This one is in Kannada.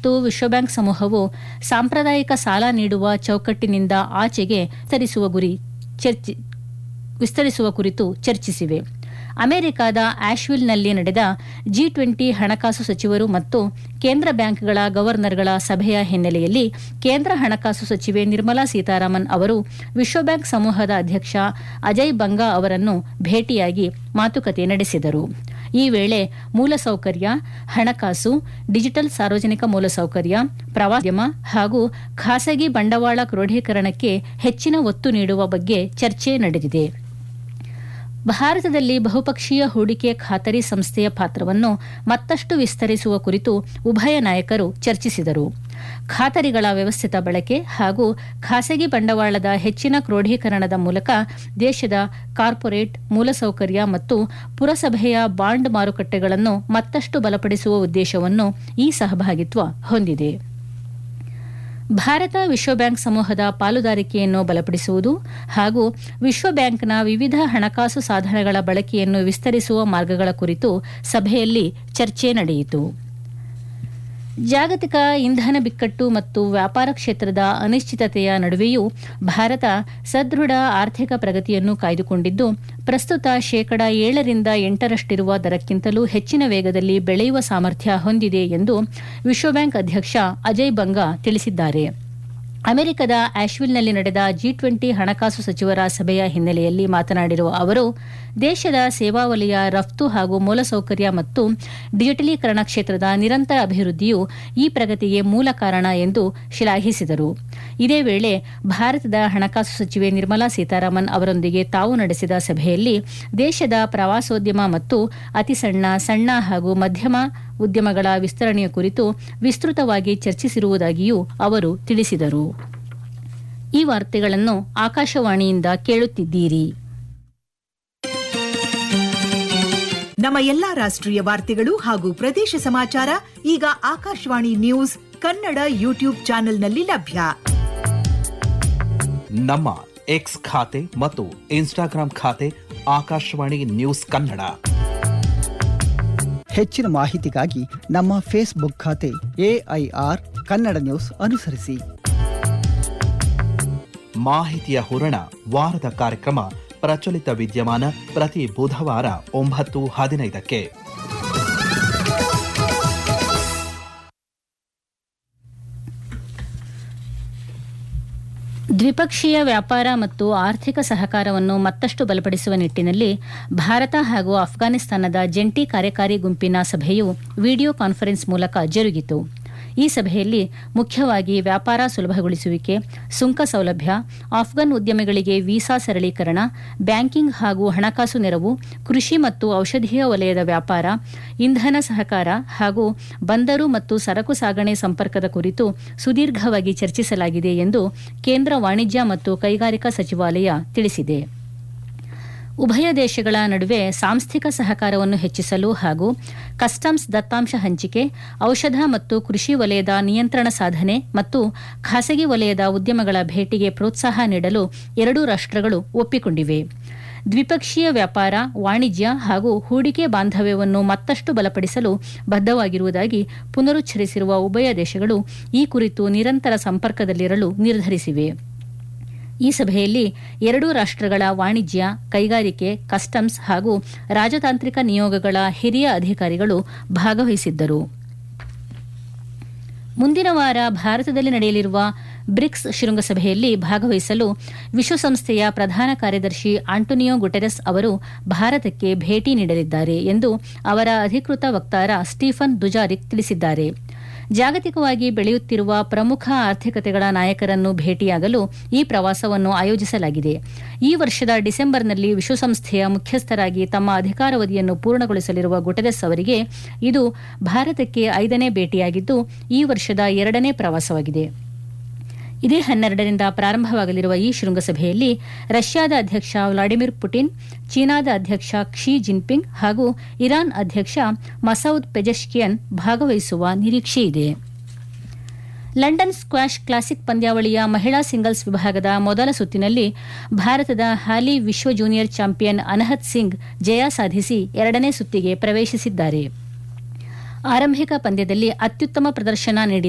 ಮತ್ತು ವಿಶ್ವಬ್ಯಾಂಕ್ ಸಮೂಹವು ಸಾಂಪ್ರದಾಯಿಕ ಸಾಲ ನೀಡುವ ಚೌಕಟ್ಟಿನಿಂದ ಆಚೆಗೆ ವಿಸ್ತರಿಸುವ ಗುರಿ ಚರ್ಚಿ ವಿಸ್ತರಿಸುವ ಕುರಿತು ಚರ್ಚಿಸಿವೆ ಅಮೆರಿಕದ ಆಶ್ವಿಲ್ನಲ್ಲಿ ನಡೆದ ಜಿ ಟ್ವೆಂಟಿ ಹಣಕಾಸು ಸಚಿವರು ಮತ್ತು ಕೇಂದ್ರ ಬ್ಯಾಂಕ್ಗಳ ಗವರ್ನರ್ಗಳ ಸಭೆಯ ಹಿನ್ನೆಲೆಯಲ್ಲಿ ಕೇಂದ್ರ ಹಣಕಾಸು ಸಚಿವೆ ನಿರ್ಮಲಾ ಸೀತಾರಾಮನ್ ಅವರು ವಿಶ್ವಬ್ಯಾಂಕ್ ಸಮೂಹದ ಅಧ್ಯಕ್ಷ ಅಜಯ್ ಬಂಗಾ ಅವರನ್ನು ಭೇಟಿಯಾಗಿ ಮಾತುಕತೆ ನಡೆಸಿದರು ಈ ವೇಳೆ ಮೂಲಸೌಕರ್ಯ ಹಣಕಾಸು ಡಿಜಿಟಲ್ ಸಾರ್ವಜನಿಕ ಮೂಲಸೌಕರ್ಯ ಪ್ರವಾಸೋದ್ಯಮ ಹಾಗೂ ಖಾಸಗಿ ಬಂಡವಾಳ ಕ್ರೋಢೀಕರಣಕ್ಕೆ ಹೆಚ್ಚಿನ ಒತ್ತು ನೀಡುವ ಬಗ್ಗೆ ಚರ್ಚೆ ನಡೆದಿದೆ ಭಾರತದಲ್ಲಿ ಬಹುಪಕ್ಷೀಯ ಹೂಡಿಕೆ ಖಾತರಿ ಸಂಸ್ಥೆಯ ಪಾತ್ರವನ್ನು ಮತ್ತಷ್ಟು ವಿಸ್ತರಿಸುವ ಕುರಿತು ಉಭಯ ನಾಯಕರು ಚರ್ಚಿಸಿದರು ಖಾತರಿಗಳ ವ್ಯವಸ್ಥಿತ ಬಳಕೆ ಹಾಗೂ ಖಾಸಗಿ ಬಂಡವಾಳದ ಹೆಚ್ಚಿನ ಕ್ರೋಢೀಕರಣದ ಮೂಲಕ ದೇಶದ ಕಾರ್ಪೊರೇಟ್ ಮೂಲಸೌಕರ್ಯ ಮತ್ತು ಪುರಸಭೆಯ ಬಾಂಡ್ ಮಾರುಕಟ್ಟೆಗಳನ್ನು ಮತ್ತಷ್ಟು ಬಲಪಡಿಸುವ ಉದ್ದೇಶವನ್ನು ಈ ಸಹಭಾಗಿತ್ವ ಹೊಂದಿದೆ ಭಾರತ ವಿಶ್ವಬ್ಯಾಂಕ್ ಸಮೂಹದ ಪಾಲುದಾರಿಕೆಯನ್ನು ಬಲಪಡಿಸುವುದು ಹಾಗೂ ವಿಶ್ವಬ್ಯಾಂಕ್ನ ವಿವಿಧ ಹಣಕಾಸು ಸಾಧನಗಳ ಬಳಕೆಯನ್ನು ವಿಸ್ತರಿಸುವ ಮಾರ್ಗಗಳ ಕುರಿತು ಸಭೆಯಲ್ಲಿ ಚರ್ಚೆ ನಡೆಯಿತು ಜಾಗತಿಕ ಇಂಧನ ಬಿಕ್ಕಟ್ಟು ಮತ್ತು ವ್ಯಾಪಾರ ಕ್ಷೇತ್ರದ ಅನಿಶ್ಚಿತತೆಯ ನಡುವೆಯೂ ಭಾರತ ಸದೃಢ ಆರ್ಥಿಕ ಪ್ರಗತಿಯನ್ನು ಕಾಯ್ದುಕೊಂಡಿದ್ದು ಪ್ರಸ್ತುತ ಶೇಕಡ ಏಳರಿಂದ ಎಂಟರಷ್ಟಿರುವ ದರಕ್ಕಿಂತಲೂ ಹೆಚ್ಚಿನ ವೇಗದಲ್ಲಿ ಬೆಳೆಯುವ ಸಾಮರ್ಥ್ಯ ಹೊಂದಿದೆ ಎಂದು ವಿಶ್ವಬ್ಯಾಂಕ್ ಅಧ್ಯಕ್ಷ ಅಜಯ್ ಬಂಗಾ ತಿಳಿಸಿದ್ದಾರೆ ಅಮೆರಿಕದ ಆಶ್ವಿಲ್ನಲ್ಲಿ ನಡೆದ ಜಿ ಟ್ವೆಂಟಿ ಹಣಕಾಸು ಸಚಿವರ ಸಭೆಯ ಹಿನ್ನೆಲೆಯಲ್ಲಿ ಮಾತನಾಡಿರುವ ಅವರು ದೇಶದ ಸೇವಾ ವಲಯ ರಫ್ತು ಹಾಗೂ ಮೂಲಸೌಕರ್ಯ ಮತ್ತು ಡಿಜಿಟಲೀಕರಣ ಕ್ಷೇತ್ರದ ನಿರಂತರ ಅಭಿವೃದ್ಧಿಯು ಈ ಪ್ರಗತಿಗೆ ಮೂಲ ಕಾರಣ ಎಂದು ಶ್ಲಾಘಿಸಿದರು ಇದೇ ವೇಳೆ ಭಾರತದ ಹಣಕಾಸು ಸಚಿವೆ ನಿರ್ಮಲಾ ಸೀತಾರಾಮನ್ ಅವರೊಂದಿಗೆ ತಾವು ನಡೆಸಿದ ಸಭೆಯಲ್ಲಿ ದೇಶದ ಪ್ರವಾಸೋದ್ಯಮ ಮತ್ತು ಅತಿಸಣ್ಣ ಸಣ್ಣ ಹಾಗೂ ಮಧ್ಯಮ ಉದ್ಯಮಗಳ ವಿಸ್ತರಣೆಯ ಕುರಿತು ವಿಸ್ತೃತವಾಗಿ ಚರ್ಚಿಸಿರುವುದಾಗಿಯೂ ಅವರು ತಿಳಿಸಿದರು ಈ ವಾರ್ತೆಗಳನ್ನು ಆಕಾಶವಾಣಿಯಿಂದ ಕೇಳುತ್ತಿದ್ದೀರಿ ನಮ್ಮ ಎಲ್ಲಾ ರಾಷ್ಟ್ರೀಯ ವಾರ್ತೆಗಳು ಹಾಗೂ ಪ್ರದೇಶ ಸಮಾಚಾರ ಈಗ ಆಕಾಶವಾಣಿ ನ್ಯೂಸ್ ಕನ್ನಡ ಯೂಟ್ಯೂಬ್ ಚಾನೆಲ್ನಲ್ಲಿ ಲಭ್ಯ ನಮ್ಮ ಎಕ್ಸ್ ಖಾತೆ ಮತ್ತು ಇನ್ಸ್ಟಾಗ್ರಾಂ ಖಾತೆ ಆಕಾಶವಾಣಿ ನ್ಯೂಸ್ ಕನ್ನಡ ಹೆಚ್ಚಿನ ಮಾಹಿತಿಗಾಗಿ ನಮ್ಮ ಫೇಸ್ಬುಕ್ ಖಾತೆ ಎಐಆರ್ ಕನ್ನಡ ನ್ಯೂಸ್ ಅನುಸರಿಸಿ ಮಾಹಿತಿಯ ಹೂರಣ ವಾರದ ಕಾರ್ಯಕ್ರಮ ಪ್ರಚಲಿತ ವಿದ್ಯಮಾನ ಪ್ರತಿ ಬುಧವಾರ ಒಂಬತ್ತು ಹದಿನೈದಕ್ಕೆ ದ್ವಿಪಕ್ಷೀಯ ವ್ಯಾಪಾರ ಮತ್ತು ಆರ್ಥಿಕ ಸಹಕಾರವನ್ನು ಮತ್ತಷ್ಟು ಬಲಪಡಿಸುವ ನಿಟ್ಟಿನಲ್ಲಿ ಭಾರತ ಹಾಗೂ ಅಫ್ಘಾನಿಸ್ತಾನದ ಜಂಟಿ ಕಾರ್ಯಕಾರಿ ಗುಂಪಿನ ಸಭೆಯು ವಿಡಿಯೋ ಕಾನ್ಫರೆನ್ಸ್ ಮೂಲಕ ಜರುಗಿತು ಈ ಸಭೆಯಲ್ಲಿ ಮುಖ್ಯವಾಗಿ ವ್ಯಾಪಾರ ಸುಲಭಗೊಳಿಸುವಿಕೆ ಸುಂಕ ಸೌಲಭ್ಯ ಆಫ್ಘನ್ ಉದ್ಯಮಿಗಳಿಗೆ ವೀಸಾ ಸರಳೀಕರಣ ಬ್ಯಾಂಕಿಂಗ್ ಹಾಗೂ ಹಣಕಾಸು ನೆರವು ಕೃಷಿ ಮತ್ತು ಔಷಧೀಯ ವಲಯದ ವ್ಯಾಪಾರ ಇಂಧನ ಸಹಕಾರ ಹಾಗೂ ಬಂದರು ಮತ್ತು ಸರಕು ಸಾಗಣೆ ಸಂಪರ್ಕದ ಕುರಿತು ಸುದೀರ್ಘವಾಗಿ ಚರ್ಚಿಸಲಾಗಿದೆ ಎಂದು ಕೇಂದ್ರ ವಾಣಿಜ್ಯ ಮತ್ತು ಕೈಗಾರಿಕಾ ಸಚಿವಾಲಯ ತಿಳಿಸಿದೆ ಉಭಯ ದೇಶಗಳ ನಡುವೆ ಸಾಂಸ್ಥಿಕ ಸಹಕಾರವನ್ನು ಹೆಚ್ಚಿಸಲು ಹಾಗೂ ಕಸ್ಟಮ್ಸ್ ದತ್ತಾಂಶ ಹಂಚಿಕೆ ಔಷಧ ಮತ್ತು ಕೃಷಿ ವಲಯದ ನಿಯಂತ್ರಣ ಸಾಧನೆ ಮತ್ತು ಖಾಸಗಿ ವಲಯದ ಉದ್ಯಮಗಳ ಭೇಟಿಗೆ ಪ್ರೋತ್ಸಾಹ ನೀಡಲು ಎರಡೂ ರಾಷ್ಟ್ರಗಳು ಒಪ್ಪಿಕೊಂಡಿವೆ ದ್ವಿಪಕ್ಷೀಯ ವ್ಯಾಪಾರ ವಾಣಿಜ್ಯ ಹಾಗೂ ಹೂಡಿಕೆ ಬಾಂಧವ್ಯವನ್ನು ಮತ್ತಷ್ಟು ಬಲಪಡಿಸಲು ಬದ್ಧವಾಗಿರುವುದಾಗಿ ಪುನರುಚ್ಚರಿಸಿರುವ ಉಭಯ ದೇಶಗಳು ಈ ಕುರಿತು ನಿರಂತರ ಸಂಪರ್ಕದಲ್ಲಿರಲು ನಿರ್ಧರಿಸಿವೆ ಈ ಸಭೆಯಲ್ಲಿ ಎರಡೂ ರಾಷ್ಟ್ರಗಳ ವಾಣಿಜ್ಯ ಕೈಗಾರಿಕೆ ಕಸ್ಟಮ್ಸ್ ಹಾಗೂ ರಾಜತಾಂತ್ರಿಕ ನಿಯೋಗಗಳ ಹಿರಿಯ ಅಧಿಕಾರಿಗಳು ಭಾಗವಹಿಸಿದ್ದರು ಮುಂದಿನ ವಾರ ಭಾರತದಲ್ಲಿ ನಡೆಯಲಿರುವ ಬ್ರಿಕ್ಸ್ ಶೃಂಗಸಭೆಯಲ್ಲಿ ಭಾಗವಹಿಸಲು ವಿಶ್ವಸಂಸ್ಥೆಯ ಪ್ರಧಾನ ಕಾರ್ಯದರ್ಶಿ ಆಂಟೋನಿಯೋ ಗುಟೆರಸ್ ಅವರು ಭಾರತಕ್ಕೆ ಭೇಟಿ ನೀಡಲಿದ್ದಾರೆ ಎಂದು ಅವರ ಅಧಿಕೃತ ವಕ್ತಾರ ಸ್ಟೀಫನ್ ದುಜಾರಿಕ್ ತಿಳಿಸಿದ್ದಾರೆ ಜಾಗತಿಕವಾಗಿ ಬೆಳೆಯುತ್ತಿರುವ ಪ್ರಮುಖ ಆರ್ಥಿಕತೆಗಳ ನಾಯಕರನ್ನು ಭೇಟಿಯಾಗಲು ಈ ಪ್ರವಾಸವನ್ನು ಆಯೋಜಿಸಲಾಗಿದೆ ಈ ವರ್ಷದ ಡಿಸೆಂಬರ್ನಲ್ಲಿ ವಿಶ್ವಸಂಸ್ಥೆಯ ಮುಖ್ಯಸ್ಥರಾಗಿ ತಮ್ಮ ಅಧಿಕಾರಾವಧಿಯನ್ನು ಪೂರ್ಣಗೊಳಿಸಲಿರುವ ಗುಟೆರಸ್ ಅವರಿಗೆ ಇದು ಭಾರತಕ್ಕೆ ಐದನೇ ಭೇಟಿಯಾಗಿದ್ದು ಈ ವರ್ಷದ ಎರಡನೇ ಪ್ರವಾಸವಾಗಿದೆ ಇದೇ ಹನ್ನೆರಡರಿಂದ ಪ್ರಾರಂಭವಾಗಲಿರುವ ಈ ಶೃಂಗಸಭೆಯಲ್ಲಿ ರಷ್ಯಾದ ಅಧ್ಯಕ್ಷ ವ್ಲಾಡಿಮಿರ್ ಪುಟಿನ್ ಚೀನಾದ ಅಧ್ಯಕ್ಷ ಕ್ಷಿ ಜಿನ್ಪಿಂಗ್ ಹಾಗೂ ಇರಾನ್ ಅಧ್ಯಕ್ಷ ಮಸೌದ್ ಪೆಜೆಶ್ಕಿಯನ್ ಭಾಗವಹಿಸುವ ನಿರೀಕ್ಷೆಯಿದೆ ಲಂಡನ್ ಸ್ಕ್ವಾಷ್ ಕ್ಲಾಸಿಕ್ ಪಂದ್ಯಾವಳಿಯ ಮಹಿಳಾ ಸಿಂಗಲ್ಸ್ ವಿಭಾಗದ ಮೊದಲ ಸುತ್ತಿನಲ್ಲಿ ಭಾರತದ ಹಾಲಿ ವಿಶ್ವ ಜೂನಿಯರ್ ಚಾಂಪಿಯನ್ ಅನಹತ್ ಸಿಂಗ್ ಜಯ ಸಾಧಿಸಿ ಎರಡನೇ ಸುತ್ತಿಗೆ ಪ್ರವೇಶಿಸಿದ್ದಾರೆ ಆರಂಭಿಕ ಪಂದ್ಯದಲ್ಲಿ ಅತ್ಯುತ್ತಮ ಪ್ರದರ್ಶನ ನೀಡಿದ